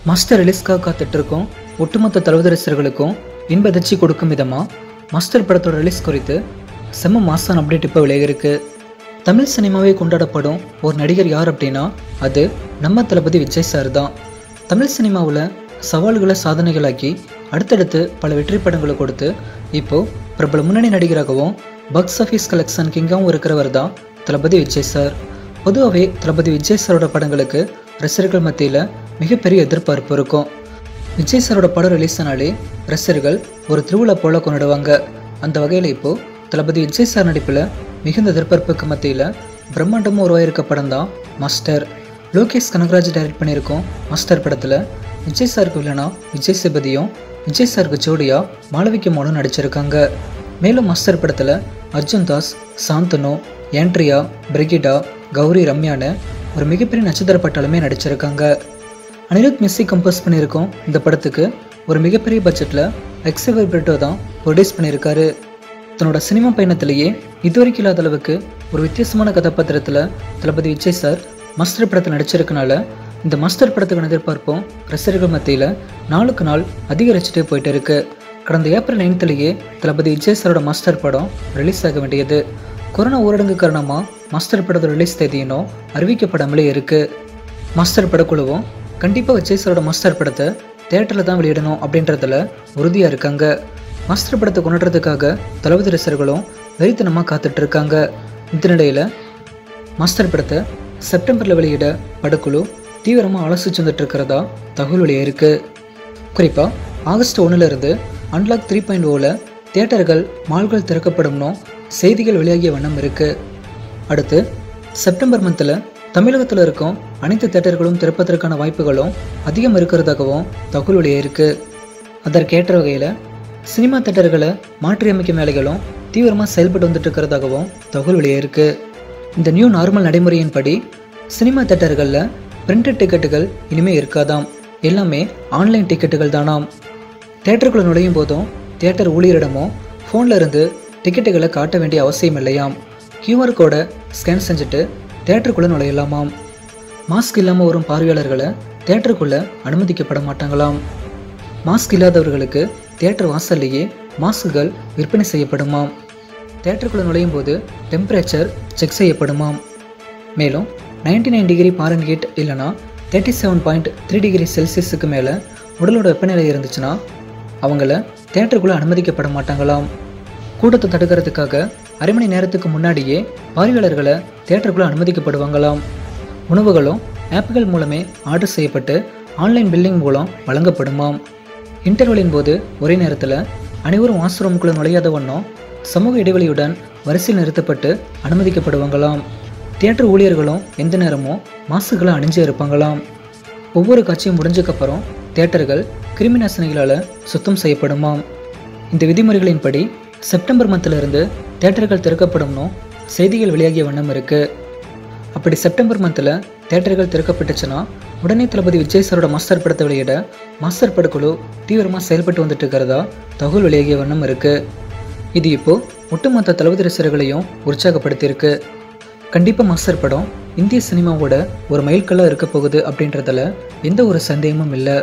master ரிலீஸ்க்காக காத்துட்டு இருக்கோம் ஒட்டுமொத்த தளபதி ரசிகர்களுக்கும் இன்ப அதிர்ச்சி கொடுக்கும் விதமாக மாஸ்டர் படத்தோட ரிலீஸ் குறித்து செம்ம மாசான் அப்டேட் இப்போ விளையிருக்கு தமிழ் சினிமாவே கொண்டாடப்படும் ஒரு நடிகர் யார் அப்படின்னா அது நம்ம தளபதி விஜய் சார் தான் தமிழ் சினிமாவில் சவால்களை சாதனைகளாக்கி அடுத்தடுத்து பல வெற்றி படங்களை கொடுத்து இப்போ பிரபல முன்னணி நடிகராகவும் பாக்ஸ் ஆஃபீஸ் கலெக்ஷன் கிங்காகவும் இருக்கிறவர் தான் தளபதி விஜய் சார் பொதுவாகவே தளபதி விஜய் சாரோட படங்களுக்கு ரசிகர்கள் மத்தியில் மிகப்பெரிய எதிர்பார்ப்பு இருக்கும் விஜய் சாரோட படம் ரிலீஸ் ஆனாலே ரசிகர்கள் ஒரு திருவிழா போல கொண்டாடுவாங்க அந்த வகையில் இப்போது தளபதி விஜய் சார் நடிப்பில் மிகுந்த எதிர்பார்ப்புக்கு மத்தியில் பிரம்மாண்டமாக உருவாயிருக்க படம் தான் மாஸ்டர் லோகேஷ் கனகராஜ் டைரக்ட் பண்ணியிருக்கோம் மாஸ்டர் படத்தில் விஜய் சாருக்கு வில்லனா விஜய் சேபதியும் விஜய் சாருக்கு ஜோடியா மாளவிக மோனும் நடிச்சிருக்காங்க மேலும் மாஸ்டர் படத்தில் அர்ஜுன் தாஸ் சாந்தனு ஏண்ட்ரியா பிரிகிடா கௌரி ரம்யான்னு ஒரு மிகப்பெரிய நட்சத்திர பட்டாலுமே நடிச்சிருக்காங்க அனிருத் மியூசிக் கம்போஸ் பண்ணியிருக்கோம் இந்த படத்துக்கு ஒரு மிகப்பெரிய பட்ஜெட்டில் எக்ஸிவர் பிரிட்டோ தான் ப்ரொடியூஸ் பண்ணியிருக்காரு தன்னோட சினிமா பயணத்திலேயே இதுவரைக்கும் இல்லாத அளவுக்கு ஒரு வித்தியாசமான கதாபாத்திரத்தில் தளபதி விஜய் சார் மாஸ்டர் படத்தில் நடிச்சிருக்கனால இந்த மாஸ்டர் படத்துக்கான எதிர்பார்ப்பும் ரசிகர்கள் மத்தியில் நாளுக்கு நாள் அதிகரிச்சுட்டே போயிட்டு இருக்கு கடந்த ஏப்ரல் நைன்த்துலேயே தளபதி விஜய் சாரோட மாஸ்டர் படம் ரிலீஸ் ஆக வேண்டியது கொரோனா ஊரடங்கு காரணமாக மாஸ்டர் படத்தோட ரிலீஸ் தேதி இன்னும் அறிவிக்கப்படாமலே இருக்குது மாஸ்டர் படக்குழுவும் கண்டிப்பாக விஜய் சாரோட மாஸ்டர் படத்தை தேட்டரில் தான் வெளியிடணும் அப்படின்றதுல உறுதியாக இருக்காங்க மாஸ்டர் படத்தை கொண்டாடுறதுக்காக தளபதி ரசிகர்களும் வெறித்தனமாக காத்துட்டு இருக்காங்க இந்த நிலையில் மாஸ்டர் படத்தை செப்டம்பரில் வெளியிட படக்குழு தீவிரமாக ஆலோசிச்சு வந்துட்டு இருக்கிறதா தகவல் வெளியிருக்கு குறிப்பாக ஆகஸ்ட் ஒன்றுலேருந்து அன்லாக் த்ரீ பாயிண்ட் ஓவில் தியேட்டர்கள் மால்கள் திறக்கப்படும்னு செய்திகள் வெளியாகிய வண்ணம் இருக்குது அடுத்து செப்டம்பர் மந்தில் தமிழகத்தில் இருக்கும் அனைத்து தேட்டர்களும் திறப்பதற்கான வாய்ப்புகளும் அதிகம் இருக்கிறதாகவும் தகவல் வெளியிருக்கு அதற்கேற்ற வகையில் சினிமா தேட்டர்களை மாற்றியமைக்கும் வேலைகளும் தீவிரமாக செயல்பட்டு வந்துட்டு இருக்கிறதாகவும் தகவல் வெளியிருக்கு இந்த நியூ நார்மல் நடைமுறையின்படி சினிமா தேட்டர்களில் பிரிண்டட் டிக்கெட்டுகள் இனிமேல் இருக்காதாம் எல்லாமே ஆன்லைன் டிக்கெட்டுகள் தானாம் தேட்டருக்குள்ள நுழையும் போதும் தேட்டர் ஊழியரிடமோ ஃபோனில் இருந்து டிக்கெட்டுகளை காட்ட வேண்டிய அவசியம் இல்லையாம் QR கோடை ஸ்கேன் செஞ்சுட்டு தேட்டருக்குள்ளே நுழையலாமாம் மாஸ்க் இல்லாமல் வரும் பார்வையாளர்களை தேட்டருக்குள்ளே அனுமதிக்கப்பட மாட்டாங்களாம் மாஸ்க் இல்லாதவர்களுக்கு தேட்டர் வாசல்லையே மாஸ்க்குகள் விற்பனை செய்யப்படுமாம் தேட்டருக்குள்ளே நுழையும் போது டெம்பரேச்சர் செக் செய்யப்படுமாம் மேலும் 99 நைன் டிகிரி பாரன்ஹீட் இல்லைனா thirty seven point three degree செல்சியஸுக்கு மேலே உடலோட வெப்பநிலை இருந்துச்சுன்னா அவங்கள தேட்டருக்குள்ளே அனுமதிக்கப்பட மாட்டாங்களாம் கூட்டத்தை தடுக்கிறதுக்காக அரை மணி நேரத்துக்கு முன்னாடியே பார்வையாளர்களை தேட்டருக்குள்ளே அனுமதிக்கப்படுவாங்களாம் உணவுகளும் ஆப்புகள் மூலமே ஆர்டர் செய்யப்பட்டு ஆன்லைன் பில்லிங் மூலம் வழங்கப்படுமாம் இன்டர்வலின் போது ஒரே நேரத்தில் அனைவரும் வாஷ்ரூமுக்குள்ளே நுழையாத வண்ணம் சமூக இடைவெளியுடன் வரிசையில் நிறுத்தப்பட்டு அனுமதிக்கப்படுவாங்களாம் தியேட்டர் ஊழியர்களும் எந்த நேரமும் மாஸ்க்குகளை அணிஞ்சு இருப்பாங்களாம் ஒவ்வொரு காட்சியும் முடிஞ்சக்கப்புறம் தியேட்டர்கள் கிருமி நாசினிகளால் சுத்தம் செய்யப்படுமாம் இந்த விதிமுறைகளின்படி செப்டம்பர் மந்திலிருந்து தியேட்டர்கள் திறக்கப்படும்னு செய்திகள் வெளியாகிய வண்ணம் இருக்குது அப்படி செப்டம்பர் மந்தில் தேட்டர்கள் திறக்கப்பட்டுச்சுன்னா உடனே தளபதி விஜய் சாரோட மாஸ்டர் படத்தை வெளியிட மாஸ்டர் படக்குழு தீவிரமாக செயல்பட்டு வந்துட்டு இருக்கிறதா தகவல் வெளியாகிய வண்ணம் இருக்குது இது இப்போ ஒட்டுமொத்த தளபதி ரசிகர்களையும் உற்சாகப்படுத்தியிருக்கு கண்டிப்பாக மாஸ்டர் படம் இந்திய சினிமாவோட ஒரு மைல்கல்லாக இருக்க போகுது அப்படின்றதுல எந்த ஒரு சந்தேகமும் இல்லை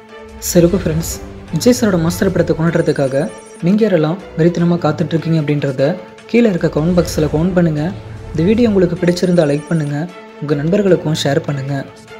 சரி ஓகே ஃப்ரெண்ட்ஸ் விஜய் சாரோட மாஸ்டர் படத்தை கொண்டாடுறதுக்காக நீங்கள் யாரெல்லாம் வெறித்தனமாக காத்துட்ருக்கீங்க அப்படின்றத கீழே இருக்க கமெண்ட் பாக்ஸில் கவுண்ட் பண்ணுங்கள் இந்த வீடியோ உங்களுக்கு பிடிச்சிருந்தா லைக் பண்ணுங்கள் உங்கள் நண்பர்களுக்கும் ஷேர் பண்ணுங்கள்